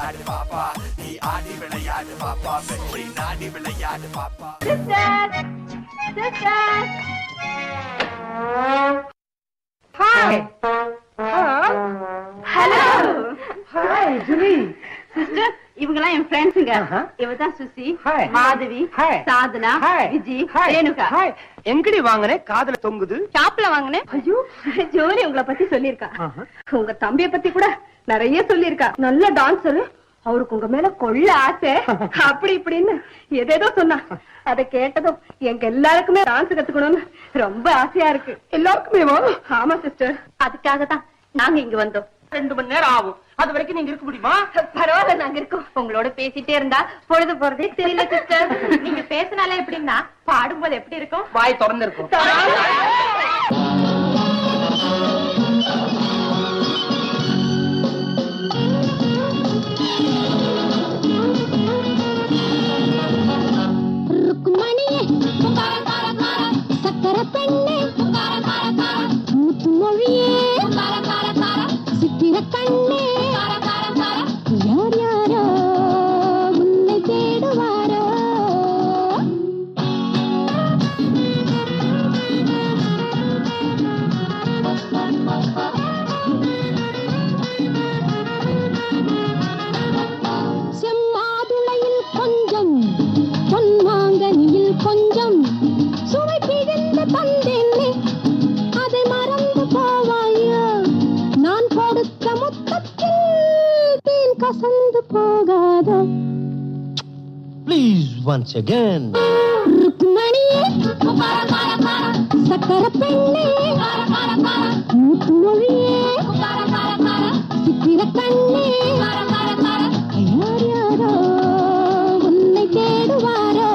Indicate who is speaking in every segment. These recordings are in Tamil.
Speaker 1: விளையாடு பாப்பா நீ ஆடி விளையாடு பாப்பா வெற்றி நாடி விளையாடு பாப்பா
Speaker 2: hi
Speaker 3: hello
Speaker 2: hi Julie
Speaker 3: sister இவங்கெல்லாம் என் ஃப்ரெண்ட்ஸுங்க
Speaker 2: ஆஹா.
Speaker 3: இவதான் Susi
Speaker 2: Hi.
Speaker 3: Madhavi
Speaker 2: Hi.
Speaker 3: Sadhana
Speaker 2: hi
Speaker 3: Viji
Speaker 2: hi
Speaker 3: Renuka
Speaker 2: hi எங்கடி வாங்குனே காதுல தொங்குது
Speaker 3: ஷாப்ல வாங்கினேன் ஐயோ ஜோலி உங்களை பத்தி சொல்லியிருக்கா
Speaker 2: ஆஹா.
Speaker 3: உங்க தம்பிய பத்தி கூட நிறைய சொல்லியிருக்கா நல்ல டான்சர் அவருக்கு உங்க மேல கொள்ள ஆசை அப்படி இப்படின்னு எதேதோ சொன்னா அத கேட்டதும் எங்க எல்லாருக்குமே டான்ஸ் கத்துக்கணும்னு ரொம்ப ஆசையா இருக்கு
Speaker 2: எல்லாருக்குமே வா
Speaker 3: ஆமா சிஸ்டர் அதுக்காக தான் நாங்க இங்க வந்தோம்
Speaker 2: ரெண்டு மணி நேரம் ஆகும் அது வரைக்கும் நீங்க இருக்க முடியுமா
Speaker 3: பரவாயில்ல நாங்க இருக்கோம் உங்களோட பேசிட்டே இருந்தா பொழுது போறதே தெரியல சிஸ்டர் நீங்க பேசினாலே எப்படின்னா பாடும்போது எப்படி இருக்கும்
Speaker 2: வாய் திறந்து இருக்கும்
Speaker 4: ருக்குமணியே சக்கர பெண்ணே மூத்து மொழியே சித்திர கண்ணே யார் யாரோ உன்னை தேடுவாரோ செம்மாதுளையில் கொஞ்சம் பொன்மாங்கனியில் கொஞ்சம் சுவை பிழிந்து தந்தேனே அதை மறந்து போவாயோ நான் கொடுத்த முத்தத்தில் தேன் கசந்து போகாதோ
Speaker 5: Please, once again.
Speaker 4: ருக்மணியே சக்கர பெண்ணே மூத்து மொழியே சித்திர கண்ணே யார் யாரோ உன்னை தேடுவாரோ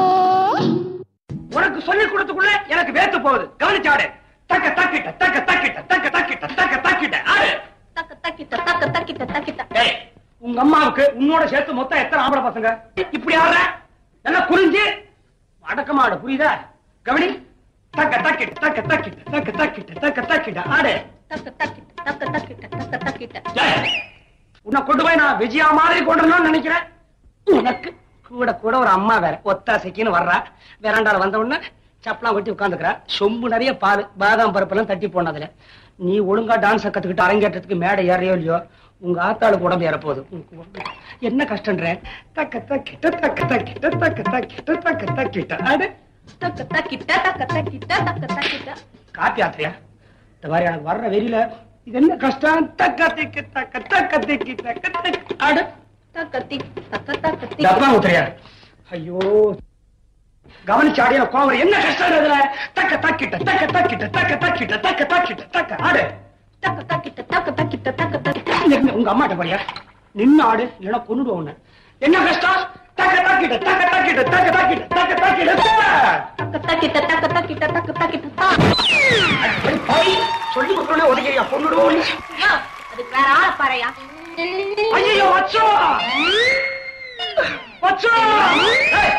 Speaker 2: உனக்கு சொல்லி கொடுத்துக்குள்ள எனக்கு வேத்து போகுது கவனிச்சாடு தக்க தக்கிட்ட தக்க தக்கிட்ட தக்க தக்கிட்ட தக்க தக்கிட்ட ஆடு
Speaker 3: தக்க தக்கிட்ட தக்க தக்கிட்ட தக்கிட்ட
Speaker 2: டேய் உங்க அம்மாவுக்கு உன்னோட சேர்த்து மொத்தம் எத்தனை ஆம்பளை பசங்க இப்படி ஆடுற நல்லா குறிஞ்சு அடக்கமாடு புரியுதா கவனி தக்க தக்கிட்ட தக்க தக்கிட்ட தக்க தக்கிட்ட தக்க தக்கிட்ட ஆடு
Speaker 3: தக்க தக்கிட்ட தக்க தக்கிட்ட தக்க தக்கிட்ட
Speaker 2: டேய், உன்னை கொண்டு போய் நான் விஜயா மாதிரி கொண்டு வரணும்னு நினைக்கிறேன் உனக்கு கூட கூட ஒரு அம்மா வேற ஒத்தாசைக்குன்னு வர்றா வேறாண்டால வந்த உடனே சப்பலாம் கொட்டி உட்காந்துக்கிறா சொம்பு நிறைய பால் பாதாம் பருப்பெல்லாம் தட்டி போனதுல நீ ஒழுங்கா டான்ஸ் கத்துக்கிட்டு அரங்கேற்றத்துக்கு மேடை ஏறையோ இல்லையோ உங்க ஆத்தாளுக்கு உடம்பு ஏறப்போகுது உனக்கு உடம்பு. என்ன கஷ்டன்ற தக்க தக்கிட்ட தக்க தக்கிட்ட தக்க தக்கிட்ட தக்க தக்கிட்ட அடு
Speaker 3: தக்க தக்கிட்ட தக்க தக்கிட்ட தக்க தக்கிட்ட
Speaker 2: காப்பி ஆத்திரியா இந்த மாதிரி எனக்கு வர்ற வெறியில இது என்ன கஷ்டம் தக்க திக்கு தக்க தக்க திக்கி தக்க தக்கு அடு
Speaker 3: தக்க திக் தக்க தக்க திக்
Speaker 2: டப்பா ஊத்துறியா ஐயோ கவனிச்சு ஆடிய கோவம் என்ன கஷ்டம் இதுல தக்க தக்கிட்ட தக்க தக்கிட்ட தக்க தக்கிட்ட தக்க தக்கிட்ட தக்க ஆடு
Speaker 3: தக்க தக்கிட்ட தக்க தக்கிட்ட தக்க தக்கிட்ட
Speaker 2: என்ன உங்க அம்மாட்ட போறியா நின்னு ஆடு இல்லைன்னா கொண்டுடுவோம் உன்னை. என்ன கஷ்டம் தக்க தக்கிட்ட தக்க தக்கிட்ட தக்க தக்கிட்ட தக்க தக்கிட்ட
Speaker 3: தக்க தக்கிட்ட தக்க தக்கிட்ட தக்க தக்கிட்ட தா.
Speaker 2: அடி போய் சொல்லி கொடுக்கணும் ஒதுக்கியா கொண்டுடுவோம்
Speaker 3: யோ, அதுக்கு வேற ஆள பாறையா
Speaker 2: ஐயோ வச்சோ வச்சோ ஏய்,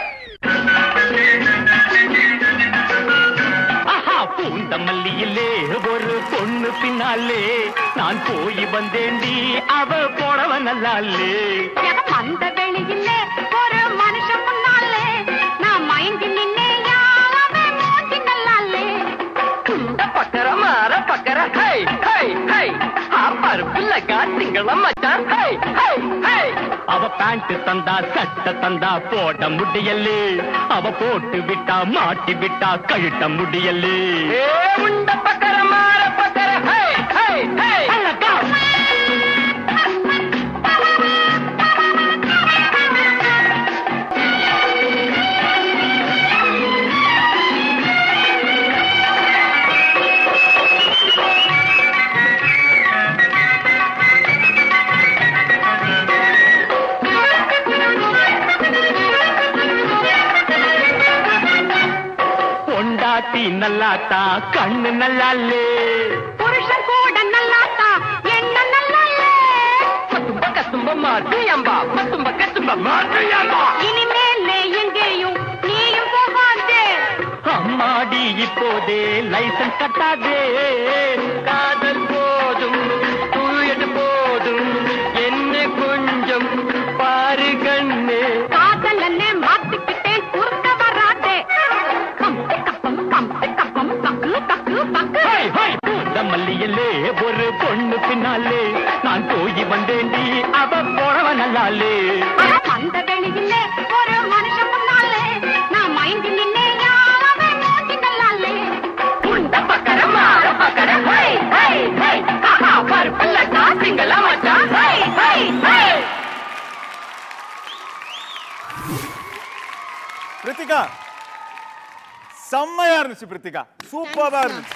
Speaker 6: ஆஹா பூந்த மல்லியிலே ஒரு பொண்ணு பின்னாலே நான் போய் வந்தேண்டி அவ போடவ நல்லாலே
Speaker 4: அந்த வெளியிலே ஒரு மனுஷன் முன்னாலே நான் மயங்கி நின்னே அவன் மூஞ்சி நல்லாலே
Speaker 6: குண்ட பக்கர மாற பக்கர ஹை ஹை ஹை ஆ பருப்புல காத்திங்களம் மச்சான் ஹை ஹை ஹை அவ பேண்ட் தந்தா சட்டை தந்தா போட முடியலே அவ போட்டு விட்டா மாட்டி விட்டா கழட்ட முடியலே உண்ட பக்கர மாற பக்கர ஹை ஹை ஹை பொண்டாட்டி நல்லாத்தா கண்ணு நல்லாலே
Speaker 4: புருஷன் கூட நல்லாத்தா என்ன நல்லாலே
Speaker 6: பத்தும்ப கத்தும்ப மாற்றியம்பா பத்தும்ப கத்தும்ப மாற்றியம்பா
Speaker 4: இனிமேலே எங்கேயும் நீயும் போகாதே
Speaker 6: அம்மாடி இப்போதே லைசன்ஸ் கட்டாதே காதல் போதும் தூயது போதும் என்ன கொஞ்சம் வேண்டி அவ போறவ நல்லாலே
Speaker 4: அந்த வெளியிலே ஒரு மனுஷன் முன்னாலே நான் மயங்கி நின்னே யாவே மூஞ்சி நல்லாலே
Speaker 6: உண்ட பக்கர மாற பக்கர ஹை ஹை ஹை ஆஹா பருப்புல காசிங்களா மச்சான் ஹை ஹை ஹை
Speaker 5: பிரித்திகா செம்மையா இருந்துச்சு பிரித்திகா சூப்பரா இருந்துச்சு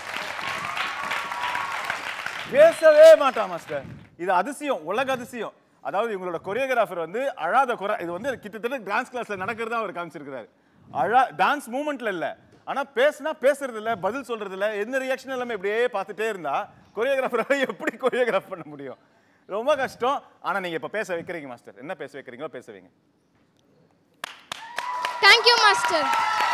Speaker 5: பேசவே மாட்டான் மாஸ்டர் இது அதிசயம் உலக அதிசயம் அதாவது இவங்களோட கொரியோகிராஃபர் வந்து அழாத குறை இது வந்து கிட்டத்தட்ட டான்ஸ் கிளாஸ்ல நடக்கிறதா அவர் காமிச்சிருக்கிறாரு அழா டான்ஸ் மூமெண்ட்ல இல்ல ஆனா பேசுனா பேசுறது இல்ல பதில் சொல்றது இல்ல எந்த ரியாக்ஷன் எல்லாமே இப்படியே பார்த்துட்டே இருந்தா கொரியோகிராஃபரால எப்படி கொரியோகிராஃப் பண்ண முடியும் ரொம்ப கஷ்டம் ஆனா நீங்க இப்ப பேச வைக்கிறீங்க மாஸ்டர் என்ன பேச வைக்கிறீங்களோ பேச வைங்க
Speaker 7: தேங்க்யூ மாஸ்டர்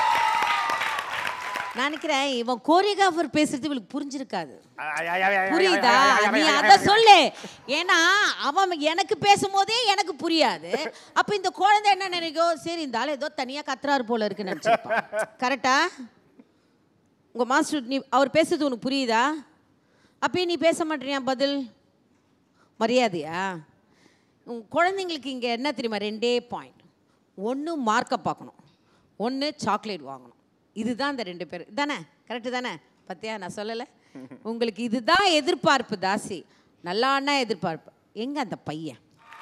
Speaker 8: நான் நினைக்கிறேன் இவன் கோரியோகிராஃபர் பேசுறது இவளுக்கு புரிஞ்சிருக்காது புரியுதா
Speaker 5: புரியுதா
Speaker 8: நீ அத சொல்லு ஏன்னா அவன் எனக்கு பேசும்போதே எனக்கு புரியாது அப்ப இந்த குழந்தை என்ன நினைக்கும் சரி இந்த ஆள் ஏதோ தனியா கத்துறாரு போல இருக்கு நினைச்சிருப்பான் கரெக்டா உங்க மாஸ்டர் நீ அவர் பேசுறது உனக்கு புரியுதா அப்பயும் நீ பேச மாட்டேறியா பதில் மரியாதையா உன் குழந்தைங்களுக்கு இங்கே என்ன தெரியுமா ரெண்டே பாயிண்ட் ஒன்று மார்க்கை பார்க்கணும் ஒன்று சாக்லேட் வாங்கணும் இதுதான் இந்த ரெண்டு பேர் தானே கரெக்டு தானே பத்தியா நான் சொல்லலை உங்களுக்கு இதுதான் எதிர்பார்ப்பு தாசி நல்லான்னா எதிர்பார்ப்பு எங்க அந்த பையன்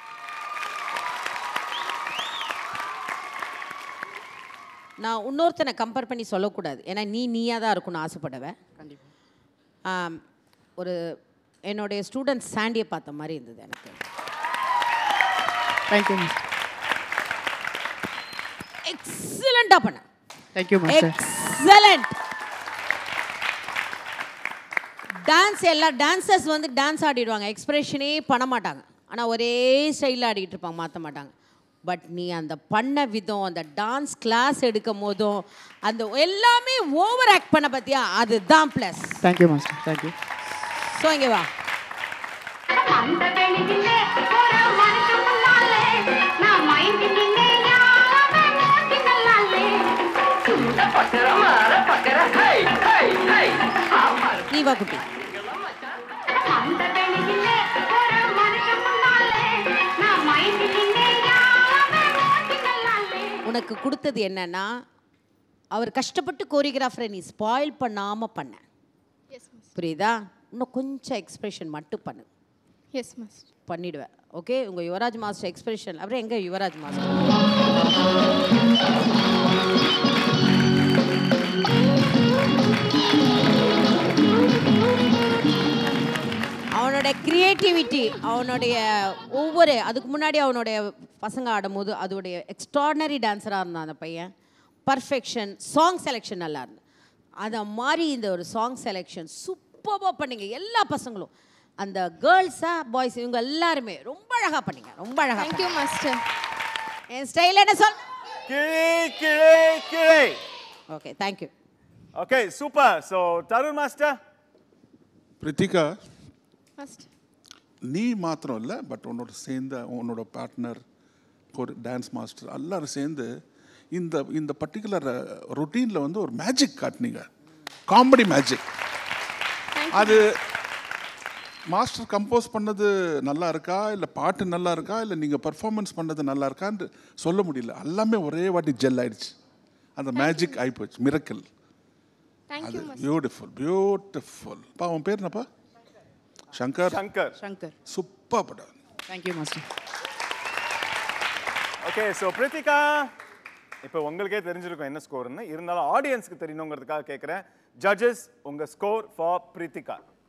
Speaker 8: நான் இன்னொருத்தனை கம்பேர் பண்ணி சொல்லக்கூடாது ஏன்னா நீ நீயா தான் இருக்கணும்னு ஆசைப்படுவேன் ஆம், ஒரு என்னுடைய ஸ்டூடெண்ட் சாண்டியை பார்த்த மாதிரி இருந்தது எனக்கு
Speaker 9: தேங்க்யூ
Speaker 8: எக்ஸலண்ட்டாக பண்ண
Speaker 9: தேங்க்யூ மாஸ்டர்
Speaker 8: எக்ஸலண்ட் டான்ஸ் எல்லா டான்சர்ஸ் வந்து டான்ஸ் ஆடிடுவாங்க எக்ஸ்பிரஷனே பண்ண மாட்டாங்க ஆனால் ஒரே ஸ்டைலில் ஆடிட்டு இருப்பாங்க மாற்ற மாட்டாங்க பட் நீ அந்த பண்ண விதம் அந்த டான்ஸ் கிளாஸ் எடுக்கும் போதும் அந்த எல்லாமே ஓவர் ஆக்ட் பண்ண பார்த்தியா அதுதான் plus
Speaker 9: thank you master thank you
Speaker 8: so இங்கே வா
Speaker 4: அந்த வெளியிலே ஒரு மனுஷன் முன்னாலே நான் மயங்கி நின்னே யாவே மூஞ்சி நல்லாலே
Speaker 6: உண்ட பக்கர மாற பக்கர ஹை ஹை ஹை ஆ பருப்பு
Speaker 8: நீ வா குட்டி
Speaker 4: அந்த வெளியிலே ஒரு மனுஷன் முன்னாலே நான் மயங்கி நின்னே யாவே மூஞ்சி நல்லாலே
Speaker 8: உனக்கு கொடுத்தது என்னன்னா அவர் கஷ்டப்பட்டு கோரியோகிராஃபரை நீ ஸ்பாயில் பண்ணாமல் பண்ண புரியுதா இன்னும் கொஞ்சம் எக்ஸ்பிரஷன் மட்டும் பண்ணு
Speaker 7: எஸ் மாஸ்டர்
Speaker 8: பண்ணிடுவேன் ஓகே உங்கள் யுவராஜ் மாஸ்டர் எக்ஸ்பிரஷன் அப்புறம் எங்கே யுவராஜ் மாஸ்டர் அவனோட கிரியேட்டிவிட்டி அவனுடைய ஒவ்வொரு அதுக்கு முன்னாடி அவனுடைய பசங்க ஆடும்போது அதோடைய எக்ஸ்ட்ராடனரி டான்ஸராக இருந்தான் அந்த பையன் பர்ஃபெக்ஷன் சாங் செலெக்ஷன் நல்லா இருந்தது அதை மாதிரி இந்த ஒரு சாங் செலெக்ஷன் சூப்பராக பண்ணீங்க எல்லா பசங்களும் அந்த கேர்ள்ஸா பாய்ஸ் இவங்க எல்லாருமே ரொம்ப அழகாக பண்ணீங்க ரொம்ப அழகாக
Speaker 7: தேங்க்யூ மாஸ்டர்
Speaker 8: என் ஸ்டைல் என்ன சொல்
Speaker 5: கிளை கிளை கிளை
Speaker 8: okay thank you
Speaker 5: okay super so Tarun master
Speaker 10: Prithika
Speaker 7: master
Speaker 10: நீ மாத்திரம் இல்லை பட் உன்னோட சேர்ந்த உன்னோட பார்ட்னர் ஒரு டான்ஸ் மாஸ்டர் எல்லாரும் சேர்ந்து இந்த இந்த பர்டிகுலர் ரொட்டீனில் வந்து ஒரு மேஜிக் காட்டினீங்க காமெடி மேஜிக் அது மாஸ்டர் கம்போஸ் பண்ணது நல்லா இருக்கா இல்லை பாட்டு நல்லா இருக்கா இல்லை நீங்கள் பெர்ஃபார்மன்ஸ் பண்ணது நல்லா இருக்கான்னு சொல்ல முடியல எல்லாமே ஒரே வாட்டி ஜெல் ஆயிடுச்சு அந்த மேஜிக் ஆயிப்போச்சு மிரக்கல் அது
Speaker 7: தேங்க்யூ
Speaker 10: பியூட்டிஃபுல் பியூட்டிஃபுல் பா உன் பேர் என்னப்பா சங்கர்
Speaker 5: சங்கர்
Speaker 9: சங்கர்
Speaker 10: சூப்பர் படம்
Speaker 9: thank you master
Speaker 5: okay so Prithika இப்போ உங்களுக்கே தெரிஞ்சிருக்கும் என்ன ஸ்கோர்னு இருந்தாலும் ஆடியன்ஸ்க்கு தெரியணுங்கிறதுக்காக கேட்குறேன் ஜட்ஜஸ் உங்க ஸ்கோர் ஃபார் பிரித்திகா